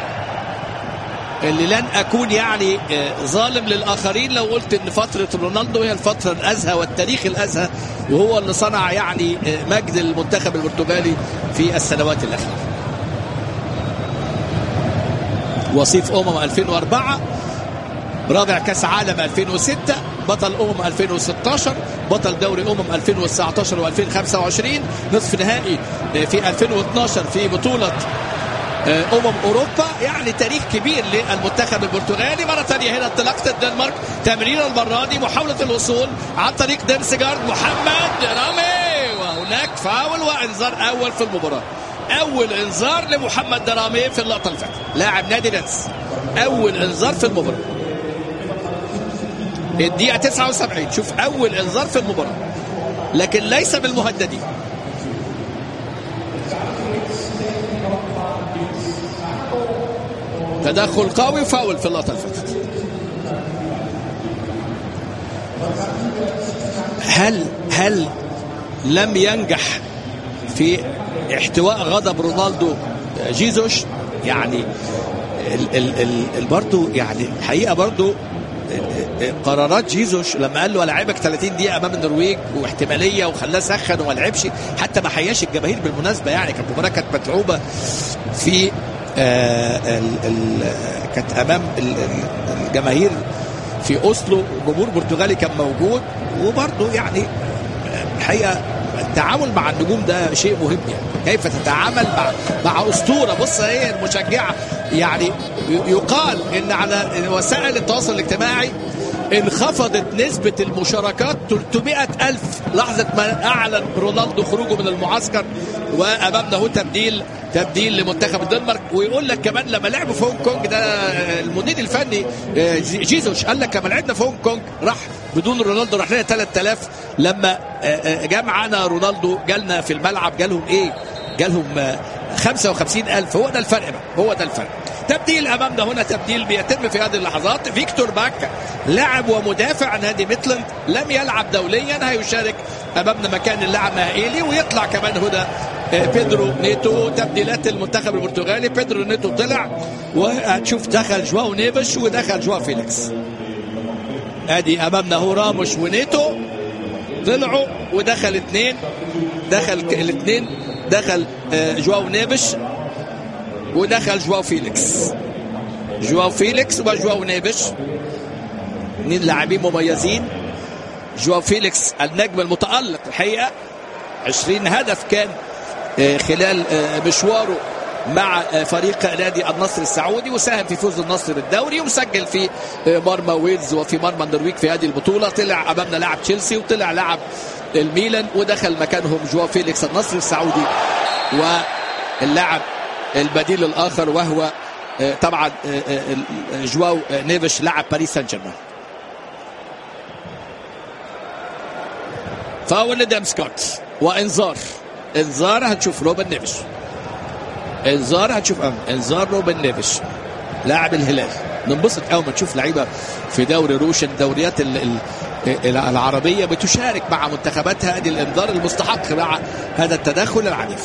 اللي لن اكون يعني ظالم للاخرين لو قلت ان فتره رونالدو هي الفتره الازهى والتاريخ الازهى وهو اللي صنع يعني مجد المنتخب البرتغالي في السنوات الاخيره. وصيف امم 2004 رابع كاس عالم 2006 بطل امم 2016 بطل دوري امم 2019 و2025 نصف نهائي في 2012 في بطوله امم اوروبا يعني تاريخ كبير للمنتخب البرتغالي مره ثانيه هنا انطلاقه الدنمارك تمرير المره دي محاوله الوصول عن طريق ديمسجارد محمد رامي وهناك فاول وانذار اول في المباراه اول انذار لمحمد درامي في اللقطه اللي فاتت لاعب نادي نانس اول انذار في المباراه الدقيقه 79 شوف اول انذار في المباراه لكن ليس بالمهددين تدخل قوي وفاول في اللقطه اللي فاتت هل هل لم ينجح في احتواء غضب رونالدو جيزوش يعني ال ال ال برضه يعني الحقيقه برضه قرارات جيزوش لما قال له العبك 30 دقيقه امام النرويج واحتماليه وخلاه سخن وما لعبش حتى ما حياش الجماهير بالمناسبه يعني كانت المباراه كانت متعوبه في آه ال ال كانت امام الجماهير في اوسلو جمهور برتغالي كان موجود وبرضه يعني الحقيقه التعامل مع النجوم ده شيء مهم يعني كيف تتعامل مع مع اسطوره بص هي المشجعه يعني يقال ان على وسائل التواصل الاجتماعي انخفضت نسبة المشاركات 300 ألف لحظة ما أعلن رونالدو خروجه من المعسكر وأمامنا هو تبديل تبديل لمنتخب الدنمارك ويقول لك كمان لما لعبوا في هونج كونج ده المدير الفني جيزوش قال لك لما لعبنا في هونج كونج راح بدون رونالدو راح لنا 3000 لما جاء معانا رونالدو جالنا في الملعب جالهم ايه؟ جالهم 55000 هو ده الفرق بقى هو ده الفرق تبديل امامنا هنا تبديل بيتم في هذه اللحظات فيكتور باك لاعب ومدافع نادي ميتلاند لم يلعب دوليا هيشارك امامنا مكان اللاعب مائيلي ويطلع كمان هنا بيدرو نيتو تبديلات المنتخب البرتغالي بيدرو نيتو طلع وهتشوف دخل جواو نيفش ودخل جواو فيليكس ادي امامنا هو راموش ونيتو طلعوا ودخل اثنين دخل الاثنين دخل جواو نيفش ودخل جواو فيليكس جواو فيليكس وجواو نيفش اثنين لاعبين مميزين جواو فيليكس النجم المتألق الحقيقة 20 هدف كان خلال مشواره مع فريق نادي النصر السعودي وساهم في فوز النصر بالدوري ومسجل في مرمى ويلز وفي مرمى النرويج في هذه البطوله طلع امامنا لاعب تشيلسي وطلع لاعب الميلان ودخل مكانهم جواو فيليكس النصر السعودي واللاعب البديل الاخر وهو طبعا جواو نيفش لاعب باريس سان جيرمان فاول لدامسكوت وانذار انذار هتشوف روبن نيفش انذار هتشوف انذار روبن نيفش لاعب الهلال ننبسط قوي ما نشوف لعيبه في دوري روشن دوريات ال ال العربيه بتشارك مع منتخباتها ادي الانذار المستحق مع هذا التدخل العنيف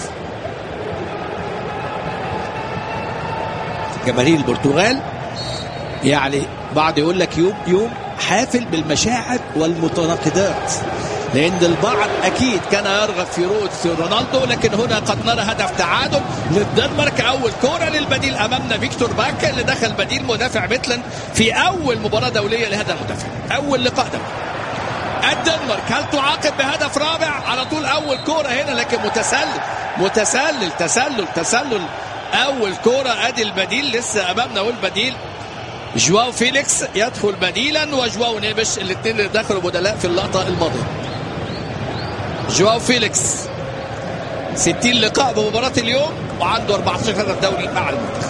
جماهير البرتغال يعني بعض يقول لك يوم يوم حافل بالمشاعر والمتناقضات لان البعض اكيد كان يرغب في رؤيه رونالدو لكن هنا قد نرى هدف تعادل للدنمارك اول كوره للبديل امامنا فيكتور باك اللي دخل بديل مدافع بيتلن في اول مباراه دوليه لهذا المدافع اول لقاء دولي الدنمارك هل تعاقب بهدف رابع على طول اول كوره هنا لكن متسلل متسلل تسلل تسلل اول كوره ادي البديل لسه امامنا والبديل جواو فيليكس يدخل بديلا وجواو نيبش الاثنين اللي دخلوا بدلاء في اللقطه الماضيه جواو فيليكس 60 لقاء بمباراة اليوم وعنده 14 هدف دوري مع المنتخب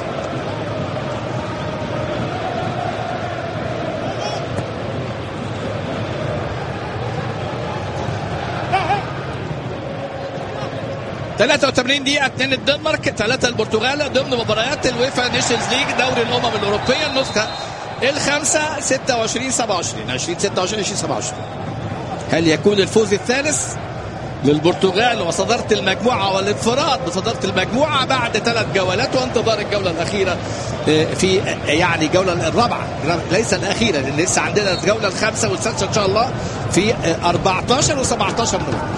ثلاثة وثمانين دقيقة اثنين الدنمارك ثلاثة البرتغال ضمن مباريات الويفا نيشنز ليج دوري الأمم الأوروبية النسخة الخامسة 26 27 20 26 20 27 هل يكون الفوز الثالث للبرتغال وصدارة المجموعة والانفراد بصدارة المجموعة بعد ثلاث جولات وانتظار الجولة الأخيرة في يعني الجولة الرابعة ليس الأخيرة لأن لسه عندنا الجولة الخامسة والسادسة إن شاء الله في 14 و17 نوفمبر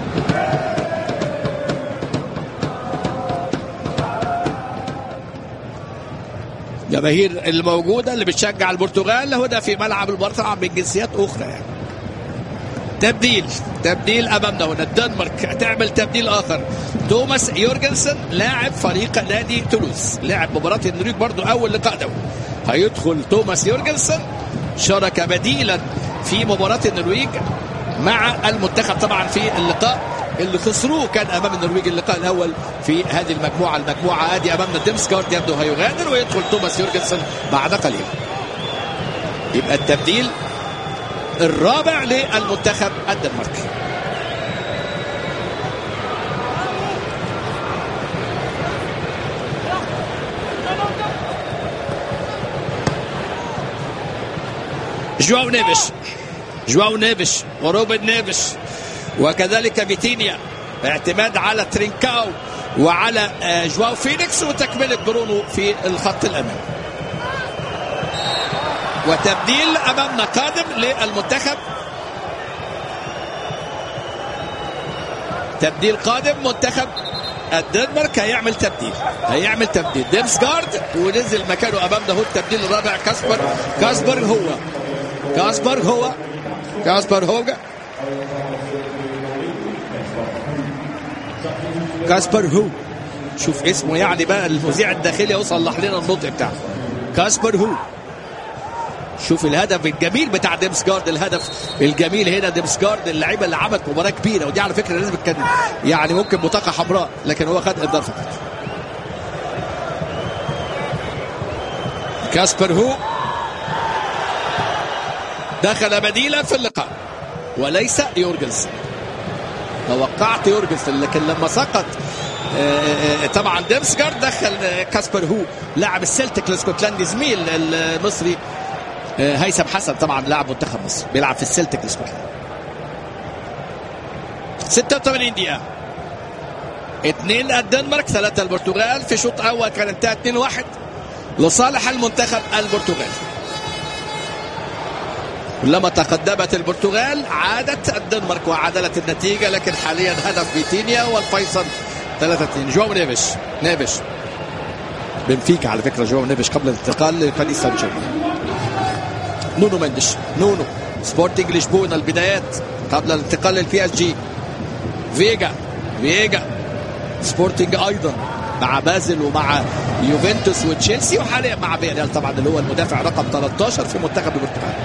جماهير الموجودة اللي بتشجع البرتغال هنا في ملعب المرتع من جنسيات أخرى يعني تبديل تبديل امامنا هنا الدنمارك تعمل تبديل اخر توماس يورجنسن لاعب فريق نادي تولوز لاعب مباراه النرويج برضو اول لقاء دولي هيدخل توماس يورجنسن شارك بديلا في مباراه النرويج مع المنتخب طبعا في اللقاء اللي خسروه كان امام النرويج اللقاء الاول في هذه المجموعه المجموعه ادي امامنا ديمسكارد يبدو هيغادر ويدخل توماس يورجنسن بعد قليل يبقى التبديل الرابع للمنتخب الدنماركي جواو نيفش جواو نيفش وروبن نيفش وكذلك فيتينيا اعتماد على ترينكاو وعلى جواو فينيكس وتكملة برونو في الخط الأمامي وتبديل امامنا قادم للمنتخب تبديل قادم منتخب الدنمارك هيعمل تبديل هيعمل تبديل ديمسجارد ونزل مكانه امامنا هو التبديل الرابع كاسبر كاسبر هو كاسبر هو كاسبر هوجا كاسبر هو شوف اسمه يعني بقى المذيع الداخلي يصلح لنا النطق بتاعه كاسبر هو شوف الهدف الجميل بتاع ديمسجارد الهدف الجميل هنا ديمسجارد اللعيبه اللي عملت مباراه كبيره ودي على فكره لازم كان يعني ممكن بطاقه حمراء لكن هو خد انذار فقط كاسبر هو دخل بديلا في اللقاء وليس يورجنسن توقعت يورجنسن لكن لما سقط طبعا ديمسجارد دخل كاسبر هو لاعب السلتيك الاسكتلندي زميل المصري هيثم حسن طبعا لاعب منتخب مصر بيلعب في السلتيك الاسكتلندي 86 دقيقة اثنين الدنمارك ثلاثة البرتغال في شوط أول كان انتهى 2 1 لصالح المنتخب البرتغالي كلما تقدمت البرتغال عادت الدنمارك وعدلت النتيجة لكن حاليا هدف فيتينيا والفيصل 3 2 جواو نيفش نيفش بنفيكا على فكرة جواو نيفش قبل الانتقال لباريس سان جيرمان نونو مندش نونو سبورتنج لشبونة البدايات قبل الانتقال للبي اس جي فيجا فيجا سبورتنج ايضا مع بازل ومع يوفنتوس وتشيلسي وحاليا مع فياريال طبعا اللي هو المدافع رقم 13 في منتخب البرتغال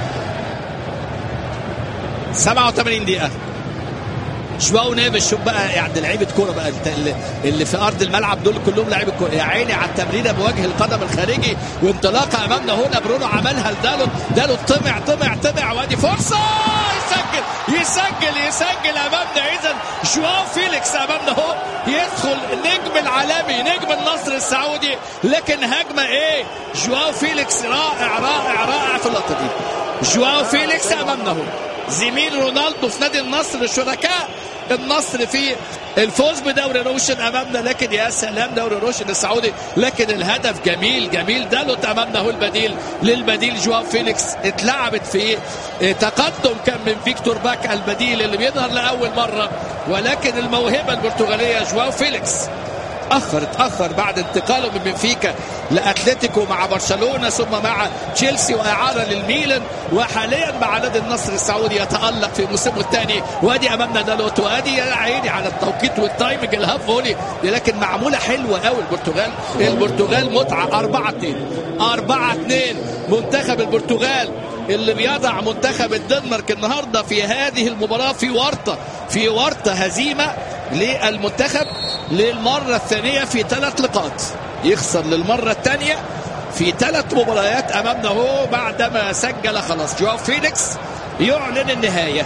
87 دقيقة جواو نيفيز شوف بقى يعني لعيبه كوره بقى اللي, اللي في ارض الملعب دول كلهم لعيبه كوره يا عيني على التمريره بوجه القدم الخارجي وانطلاقه امامنا هنا برونو عملها لدالوت دالوت طمع طمع طمع وادي فرصه يسجل يسجل يسجل امامنا اذا جواو فيليكس امامنا اهو يدخل نجم العالمي نجم النصر السعودي لكن هجمه ايه جواو فيليكس رائع رائع رائع في اللقطه دي جواو فيليكس امامنا اهو زميل رونالدو في نادي النصر شركاء النصر في الفوز بدوري روشن امامنا لكن يا سلام دوري روشن السعودي لكن الهدف جميل جميل دالوت امامنا هو البديل للبديل جواو فيليكس اتلعبت في تقدم كان من فيكتور باك البديل اللي بيظهر لاول مره ولكن الموهبه البرتغاليه جواو فيليكس اتاخر اتاخر بعد انتقاله من بنفيكا لاتلتيكو مع برشلونه ثم مع تشيلسي واعاره للميلان وحاليا مع نادي النصر السعودي يتالق في موسمه الثاني وادي امامنا دالوت وادي يا عيني على التوقيت والتايمنج الهاف فولي لكن معموله حلوه قوي البرتغال البرتغال متعه 4 2 4 2 منتخب البرتغال اللي بيضع منتخب الدنمارك النهارده في هذه المباراه في ورطه في ورطه هزيمه للمنتخب للمره الثانيه في ثلاث لقاءات يخسر للمره الثانيه في ثلاث مباريات امامنا هو بعدما سجل خلاص جواو فيليكس يعلن النهايه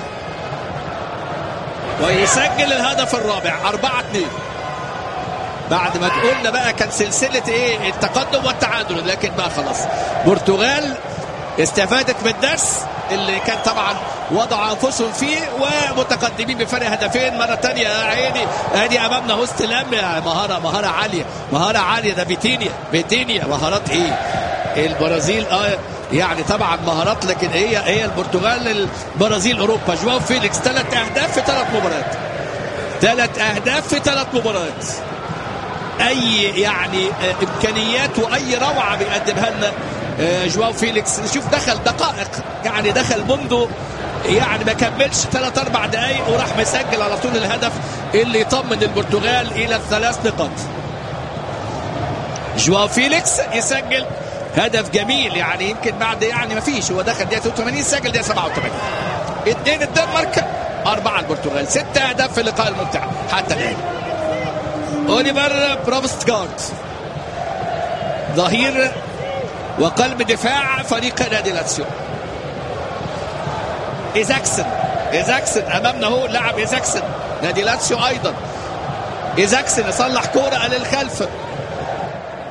ويسجل الهدف الرابع 4 2 بعد ما قلنا بقى كان سلسله ايه التقدم والتعادل لكن بقى خلاص برتغال استفادت من الدرس اللي كان طبعا وضعوا انفسهم فيه ومتقدمين بفرق هدفين مره ثانيه يا عيني ادي امامنا هو استلام مهاره مهاره عاليه مهاره عاليه ده فيتينيا فيتينيا مهارات ايه البرازيل اه يعني طبعا مهارات لكن هي هي البرتغال البرازيل اوروبا جواو فيليكس ثلاث اهداف في ثلاث مباريات ثلاث اهداف في ثلاث مباريات اي يعني امكانيات واي روعه بيقدمها لنا جواو فيليكس شوف دخل دقائق يعني دخل منذ يعني ما كملش ثلاث اربع دقائق وراح مسجل على طول الهدف اللي يطمن البرتغال الى الثلاث نقاط جواو فيليكس يسجل هدف جميل يعني يمكن بعد يعني ما فيش هو دخل دقيقه 83 سجل دقيقه 87 اثنين الدنمارك اربعه البرتغال ست اهداف في اللقاء الممتع حتى الان اوليفر بروفستغارد ظهير وقلب دفاع فريق نادي لاتسيو إيزاكسن إيزاكسن أمامنا هو لاعب إيزاكسن نادي لاتسيو أيضا إيزاكسن يصلح كورة للخلف